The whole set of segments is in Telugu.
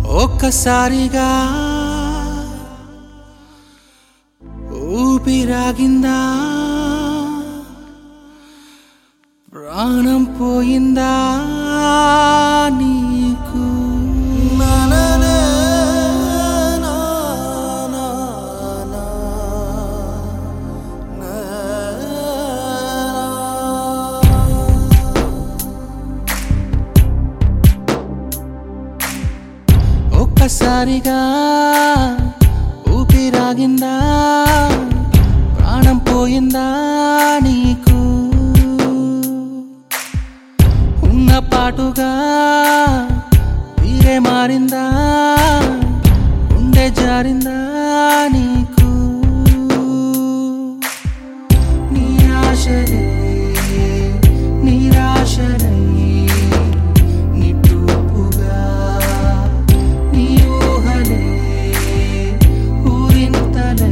ఒక్కసారిగా ఊపిరాగిందా ప్రాణం పోయిందా నీకు ఒక్కసారిగా ఊపిరాగిందా ప్రాణం పోయిందా నీకు ఉన్న పాటుగా తీరే మారిందా ఉండే జారిందా నీకు నిరాశలే నిరాశలై నిట్టూపుగా నీ ఊహలే ఊరింతలై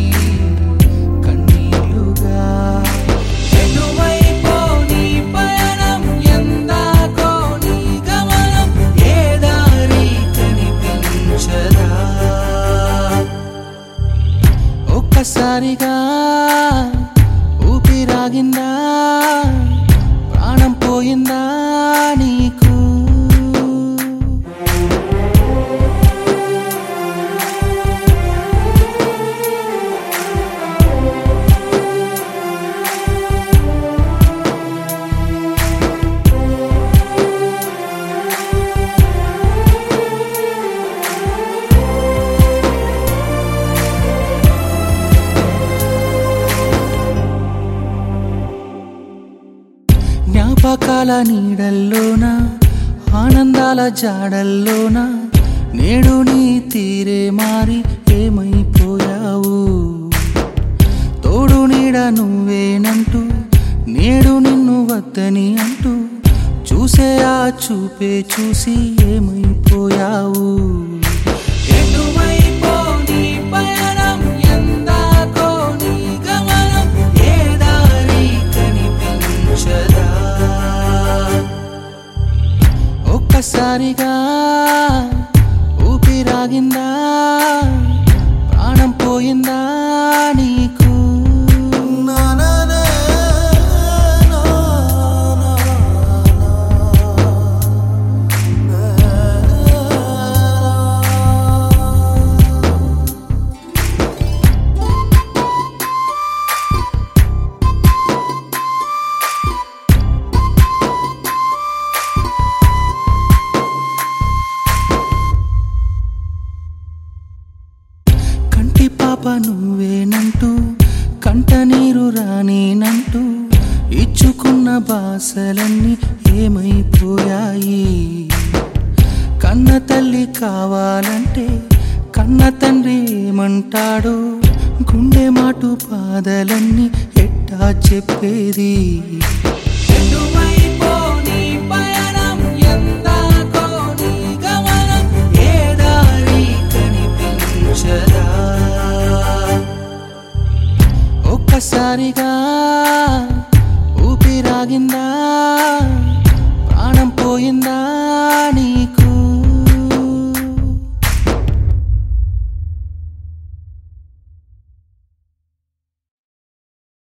కన్నీళ్ళుగా ఎటువైపో నీ పయనం ఎందాకో నీ గమనం ఏ దారి కనిపించదా ఒక్కసారిగా ఊపిరాగిందా ప్రాణం పోయిందా నీకు జ్ఞాపకాల నీడల్లోన ఆనందాల జాడల్లోన నేడు నీ తీరే మారి ఏమైపోయావు తోడు నీడ నువ్వేనంటూ నేడు నిన్ను వద్దని అంటూ చూసే ఆ చూపే చూసి ఏమైపోయావు ఎటువైపో నీ పయనం ఎందాకో నీ గమనం ఏ దారి కనిపించదా ఒక్కసారిగా ఊపిరాగిందా ప్రాణం పోయిందా నీకు కంటి పాప నువ్వేనంటూ కంట నీరు రానేనంటూ ఇచ్చుకున్న బాసలన్నీ ఏమైపోయాయి